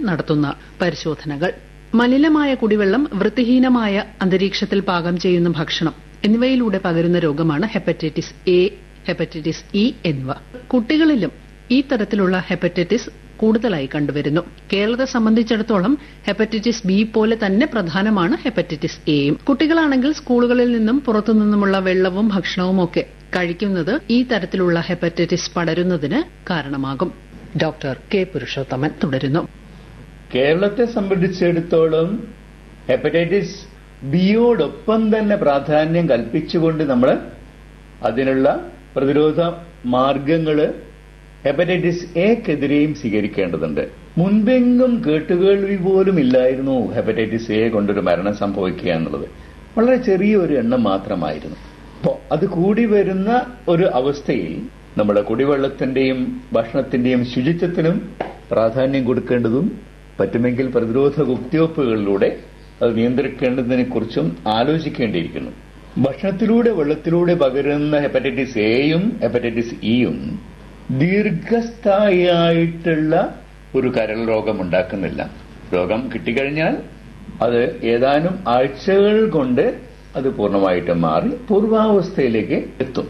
നടത്തുന്ന പരിശോധനകൾ മലിനമായ കുടിവെള്ളം വൃത്തിഹീനമായ അന്തരീക്ഷത്തിൽ പാകം ചെയ്യുന്ന ഭക്ഷണം എന്നിവയിലൂടെ പകരുന്ന രോഗമാണ് ഹെപ്പറ്റൈറ്റിസ് എ ഹെപ്പറ്റൈറ്റിസ് ഇ എന്നിവ കുട്ടികളിലും ഈ തരത്തിലുള്ള ഹെപ്പറ്റൈറ്റിസ് കൂടുതലായി കണ്ടുവരുന്നു കേരളത്തെ സംബന്ധിച്ചിടത്തോളം ഹെപ്പറ്റൈറ്റിസ് ബി പോലെ തന്നെ പ്രധാനമാണ് ഹെപ്പറ്റൈറ്റിസ് എയും കുട്ടികളാണെങ്കിൽ സ്കൂളുകളിൽ നിന്നും പുറത്തുനിന്നുമുള്ള വെള്ളവും ഭക്ഷണവും ഒക്കെ കഴിക്കുന്നത് ഈ തരത്തിലുള്ള ഹെപ്പറ്റൈറ്റിസ് പടരുന്നതിന് കാരണമാകും ഡോക്ടർ കെ പുരുഷോത്തമൻ തുടരുന്നു കേരളത്തെ സംബന്ധിച്ചിടത്തോളം ഹെപ്പറ്റൈറ്റിസ് ബിയോടൊപ്പം തന്നെ പ്രാധാന്യം കൽപ്പിച്ചുകൊണ്ട് നമ്മൾ അതിനുള്ള പ്രതിരോധ മാർഗങ്ങള് ഹെപ്പറ്റൈറ്റിസ് എക്കെതിരെയും സ്വീകരിക്കേണ്ടതുണ്ട് മുൻപെങ്കും കേട്ടുകേൾവി പോലും ഇല്ലായിരുന്നു ഹെപ്പറ്റൈറ്റിസ് എ കൊണ്ടൊരു മരണം സംഭവിക്കുക എന്നുള്ളത് വളരെ ചെറിയ ഒരു എണ്ണം മാത്രമായിരുന്നു അപ്പോൾ അത് കൂടി വരുന്ന ഒരു അവസ്ഥയിൽ നമ്മുടെ കുടിവെള്ളത്തിന്റെയും ഭക്ഷണത്തിന്റെയും ശുചിത്വത്തിനും പ്രാധാന്യം കൊടുക്കേണ്ടതും പറ്റുമെങ്കിൽ പ്രതിരോധ കുത്തിവയ്പ്പുകളിലൂടെ അത് നിയന്ത്രിക്കേണ്ടതിനെ കുറിച്ചും ആലോചിക്കേണ്ടിയിരിക്കുന്നു ഭക്ഷണത്തിലൂടെ വെള്ളത്തിലൂടെ പകരുന്ന ഹെപ്പറ്റൈറ്റിസ് എയും ഹെപ്പറ്റൈറ്റിസ് ഇയും ദീർഘസ്ഥായിയായിട്ടുള്ള ഒരു കരൾ രോഗം ഉണ്ടാക്കുന്നില്ല രോഗം കിട്ടിക്കഴിഞ്ഞാൽ അത് ഏതാനും ആഴ്ചകൾ കൊണ്ട് അത് പൂർണ്ണമായിട്ട് മാറി പൂർവാവസ്ഥയിലേക്ക് എത്തും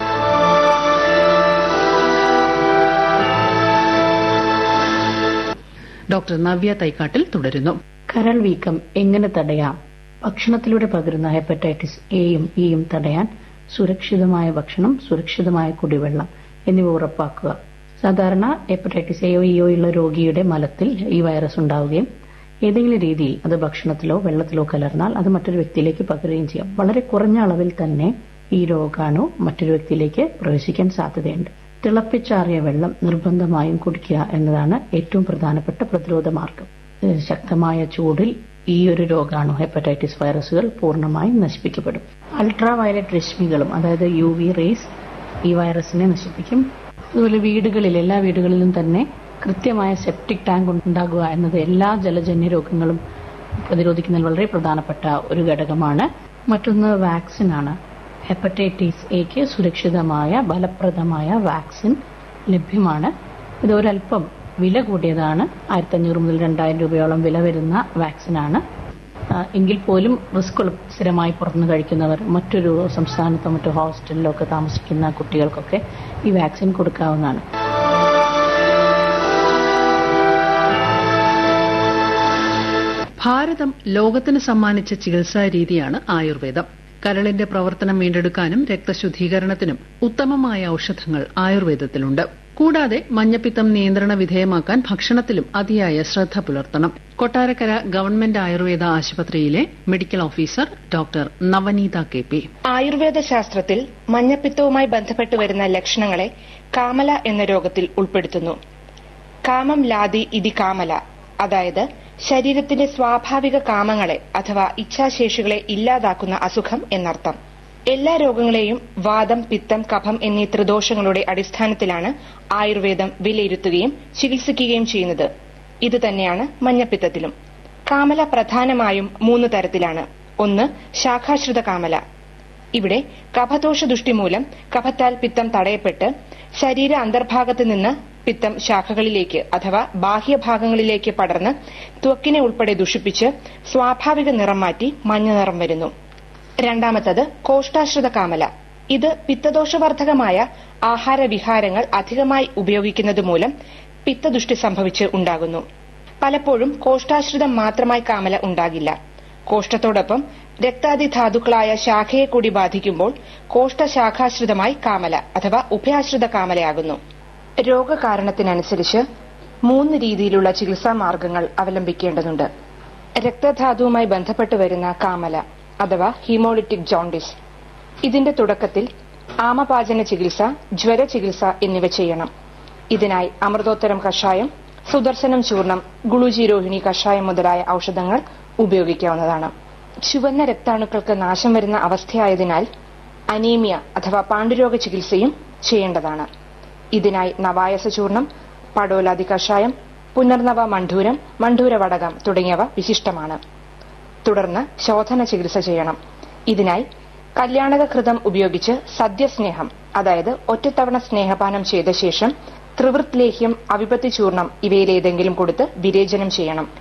ഡോക്ടർ നവ്യ തൈക്കാട്ടിൽ തുടരുന്നു കരൾ വീക്കം എങ്ങനെ തടയാം ഭക്ഷണത്തിലൂടെ പകരുന്ന ഹെപ്പറ്റൈറ്റിസ് എയും ഇയും തടയാൻ സുരക്ഷിതമായ ഭക്ഷണം സുരക്ഷിതമായ കുടിവെള്ളം എന്നിവ ഉറപ്പാക്കുക സാധാരണ ഹെപ്പറ്റൈറ്റിസ് എയോ ഇയോ ഉള്ള രോഗിയുടെ മലത്തിൽ ഈ വൈറസ് ഉണ്ടാവുകയും ഏതെങ്കിലും രീതിയിൽ അത് ഭക്ഷണത്തിലോ വെള്ളത്തിലോ കലർന്നാൽ അത് മറ്റൊരു വ്യക്തിയിലേക്ക് പകരുകയും ചെയ്യാം വളരെ കുറഞ്ഞ അളവിൽ തന്നെ ഈ രോഗാണു മറ്റൊരു വ്യക്തിയിലേക്ക് പ്രവേശിക്കാൻ സാധ്യതയുണ്ട് തിളപ്പിച്ചാറിയ വെള്ളം നിർബന്ധമായും കുടിക്കുക എന്നതാണ് ഏറ്റവും പ്രധാനപ്പെട്ട പ്രതിരോധ മാർഗം ഏഹ് ശക്തമായ ചൂടിൽ ഈ ഒരു രോഗാണു ഹെപ്പറ്റൈറ്റിസ് വൈറസുകൾ പൂർണ്ണമായും നശിപ്പിക്കപ്പെടും അൾട്രാ വയലറ്റ് രശ്മികളും അതായത് യു വി റേസ് ഈ വൈറസിനെ നശിപ്പിക്കും അതുപോലെ വീടുകളിൽ എല്ലാ വീടുകളിലും തന്നെ കൃത്യമായ സെപ്റ്റിക് ടാങ്ക് ഉണ്ടാകുക എന്നത് എല്ലാ ജലജന്യ രോഗങ്ങളും പ്രതിരോധിക്കുന്നതിൽ വളരെ പ്രധാനപ്പെട്ട ഒരു ഘടകമാണ് മറ്റൊന്ന് വാക്സിൻ ആണ് ഹെപ്പറ്റൈറ്റിസ് എക്ക് സുരക്ഷിതമായ ഫലപ്രദമായ വാക്സിൻ ലഭ്യമാണ് ഇത് ഒരല്പം വില കൂടിയതാണ് ആയിരത്തി അഞ്ഞൂറ് മുതൽ രണ്ടായിരം രൂപയോളം വില വരുന്ന വാക്സിനാണ് ആ, എങ്കിൽ പോലും റിസ്ക് സ്ഥിരമായി പുറത്തുനിന്ന് കഴിക്കുന്നവർ മറ്റൊരു സംസ്ഥാനത്തോ മറ്റോ ഹോസ്റ്റലിലോ ഒക്കെ താമസിക്കുന്ന കുട്ടികൾക്കൊക്കെ ഈ വാക്സിൻ കൊടുക്കാവുന്നതാണ് ഭാരതം ലോകത്തിന് സമ്മാനിച്ച ചികിത്സാ രീതിയാണ് ആയുർവേദം കരളിന്റെ പ്രവർത്തനം വീണ്ടെടുക്കാനും രക്തശുദ്ധീകരണത്തിനും ഉത്തമമായ ഔഷധങ്ങൾ ആയുർവേദത്തിലുണ്ട് കൂടാതെ മഞ്ഞപ്പിത്തം നിയന്ത്രണ വിധേയമാക്കാൻ ഭക്ഷണത്തിലും അതിയായ ശ്രദ്ധ പുലർത്തണം കൊട്ടാരക്കര ഗവൺമെന്റ് ആയുർവേദ ആശുപത്രിയിലെ medical officer doctor Navaneetha K P Ayurveda ശാസ്ത്രത്തിൽ മഞ്ഞപ്പിത്തവുമായി ബന്ധപ്പെട്ട് വരുന്ന ലക്ഷണങ്ങളെ കാമല എന്ന രോഗത്തിൽ ഉൾപ്പെടുത്തുന്നു കാമം ലാതി ഇതി കാമല അതായത് ശരീരത്തിന്റെ സ്വാഭാവിക കാമങ്ങളെ അഥവാ ഇച്ഛാശേഷികളെ ഇല്ലാതാക്കുന്ന അസുഖം എന്നർത്ഥം എല്ലാ രോഗങ്ങളെയും വാദം പിത്തം കഫം എന്നീ ത്രിദോഷങ്ങളുടെ അടിസ്ഥാനത്തിലാണ് ആയുർവേദം വിലയിരുത്തുകയും ചികിത്സിക്കുകയും ചെയ്യുന്നത് ഇത് തന്നെയാണ് മഞ്ഞപ്പിത്തത്തിലും കാമല പ്രധാനമായും മൂന്ന് തരത്തിലാണ് ഒന്ന് ശാഖാശ്രിത കാമല ഇവിടെ കഫദോഷ ദുഷ്ടി മൂലം കഫത്താൽ പിത്തം തടയപ്പെട്ട് ശരീര അന്തർഭാഗത്ത് നിന്ന് പിത്തം ശാഖകളിലേക്ക് അഥവാ ബാഹ്യഭാഗങ്ങളിലേക്ക് പടർന്ന് ത്വക്കിനെ ഉൾപ്പെടെ ദുഷിപ്പിച്ച് സ്വാഭാവിക നിറം മാറ്റി മഞ്ഞ നിറം വരുന്നു രണ്ടാമത്തത് കോഷ്ടാശ്രിത കാമല ഇത് പിത്തദോഷവർദ്ധകമായ ആഹാരവിഹാരങ്ങൾ അധികമായി ഉപയോഗിക്കുന്നത് മൂലം പിത്തദുഷ്ടി സംഭവിച്ച് ഉണ്ടാകുന്നു പലപ്പോഴും കോഷ്ടാശ്രിതം മാത്രമായി കാമല ഉണ്ടാകില്ല കോഷ്ടത്തോടൊപ്പം രക്താതിധാതുക്കളായ ശാഖയെ കൂടി ബാധിക്കുമ്പോൾ കോഷ്ടശാഖാശ്രിതമായി കാമല അഥവാ ഉഭയാശ്രിത കാമലയാകുന്നു രോഗകാരണത്തിനനുസരിച്ച് മൂന്ന് രീതിയിലുള്ള ചികിത്സാ മാർഗങ്ങൾ അവലംബിക്കേണ്ടതുണ്ട് രക്തധാതുവുമായി ബന്ധപ്പെട്ട് വരുന്ന കാമല അഥവാ ഹീമോളിറ്റിക് ജോണ്ടിസ് ഇതിന്റെ തുടക്കത്തിൽ ആമപാചന ചികിത്സ ജ്വര ചികിത്സ എന്നിവ ചെയ്യണം ഇതിനായി അമൃതോത്തരം കഷായം സുദർശനം ചൂർണം ഗുളുജീരോഹിണി കഷായം മുതലായ ഔഷധങ്ങൾ ഉപയോഗിക്കാവുന്നതാണ് ചുവന്ന രക്താണുക്കൾക്ക് നാശം വരുന്ന അവസ്ഥയായതിനാൽ അനീമിയ അഥവാ പാണ്ഡുരോഗ ചികിത്സയും ചെയ്യേണ്ടതാണ് ഇതിനായി നവായസ ചൂർണം പടോലാതി കഷായം പുനർനവ മണ്ഡൂരം മണ്ഡൂര വടകം തുടങ്ങിയവ വിശിഷ്ടമാണ് തുടർന്ന് ശോധന ചികിത്സ ചെയ്യണം ഇതിനായി കല്യാണകൃതം ഉപയോഗിച്ച് സദ്യസ്നേഹം അതായത് ഒറ്റത്തവണ സ്നേഹപാനം ചെയ്ത ശേഷം ത്രിവൃത് ലേഹ്യം അവിപത്തി ചൂർണം ഇവയിലേതെങ്കിലും കൊടുത്ത് വിരേചനം ചെയ്യണം